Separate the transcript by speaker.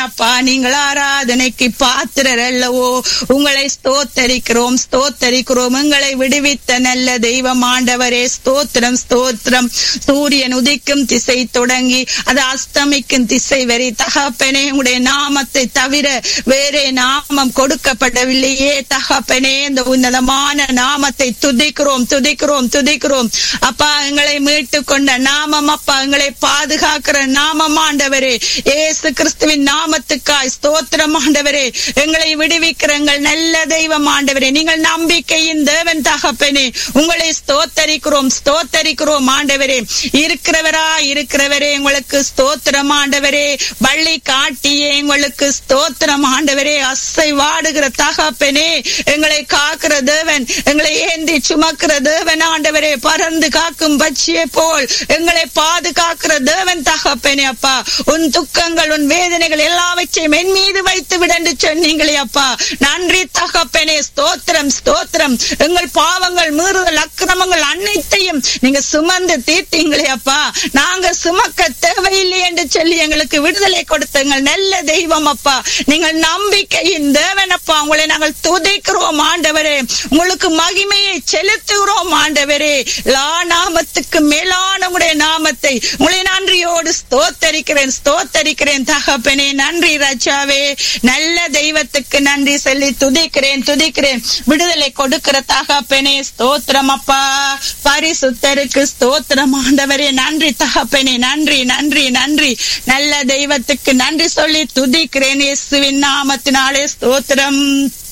Speaker 1: அப்பா நீங்கள் ஆராதனைக்கு பாத்திரர் அல்லவோ உங்களை ஸ்தோத்தரிக்கிறோம் ஸ்தோத்தரிக்கிறோம் எங்களை விடுவித்த நல்ல தெய்வம் ஆண்டவரே ஸ்தோத்திரம் ஸ்தோத்திரம் சூரியன் உதிக்கும் திசை தொடங்கி அது அஸ்தமிக்கும் திசை வரை தகப்பனே உங்களுடைய நாமத்தை தவிர வேறே நாமம் கொடுக்கப்படவில்லையே தகப்பனே இந்த உன்னதமான நாமத்தை துதிக்கிறோம் துதிக்கிறோம் துதிக்கிறோம் அப்பா எங்களை மீட்டு கொண்ட நாமம் அப்பா எங்களை பாதுகாக்கிற நாமம் ஆண்டவரே ஏசு கிறிஸ்துவின் நாமத்துக்காய் ஸ்தோத்திரம் ஆண்டவரே எங்களை விடுவிக்கிற எங்கள் நல்ல தெய்வம் ஆண்டவரே நீங்கள் நம்பிக்கையின் தேவன் தகப்பனே உங்களை ஸ்தோத்தரிக்கிறோம் ஸ்தோத்தரிக்கிறோம் ஆண்டவரே இருக்கிறவரா இருக்கிறவரே உங்களுக்கு ஸ்தோத்திரம் ஆண்டவரே வள்ளி காட்டியே எங்களுக்கு ஸ்தோத்திரம் ஆண்டவரே அசை வாடுகிற தகப்பனே எங்களை காக்கிற தேவன் எங்களை ஏந்தி சுமக்கிற தேவன் ஆண்டவரே பறந்து காக்கும் பட்சியை போல் எங்களை பாதுகாக்கிற தேவன் தகப்பனே அப்பா உன் துக்கங்கள் உன் வேதனைகள் எல்லாவற்றையும் என் மீது வைத்து விடன்று சொன்னீங்களே அப்பா நன்றி தகப்பனே ஸ்தோத்திரம் ஸ்தோத்திரம் எங்கள் பாவங்கள் மீறுதல் அக்கிரமங்கள் அனைத்தையும் நீங்க சுமந்து தீர்த்தீங்களே அப்பா நாங்க சுமக்க தேவையில்லை என்று சொல்லி எங்களுக்கு விடுதலை கொடுத்த எங்கள் நல்ல தெய்வம் அப்பா நீங்கள் நம்பிக்கையின் தேவன் அப்பா உங்களை நாங்கள் துதைக்கிறோம் ஆண்டவரே உங்களுக்கு மகிமையை செலுத்துகிறோம் ஆண்டவரே லா நாமத்துக்கு மேலான உடைய நாமத்தை உங்களை நன்றியோடு ஸ்தோத்தரிக்கிறேன் ஸ்தோத்தரிக்கிறேன் தகப்பனே நன்றி ராஜாவே நல்ல தெய்வத்துக்கு நன்றி சொல்லி துதிக்கிறேன் துதிக்கிறேன் விடுதலை கொடுக்கிற தகப்பனே ஸ்தோத்திரம் அப்பா பரிசுத்தருக்கு ஸ்தோத்திரம் ஆண்டவரே நன்றி தகப்பனே நன்றி நன்றி நன்றி நல்ல தெய்வத்துக்கு நன்றி சொல்லி துதிக்கிறேன் இயேசுவின் நாமத்தினாலே ஸ்தோத்திரம்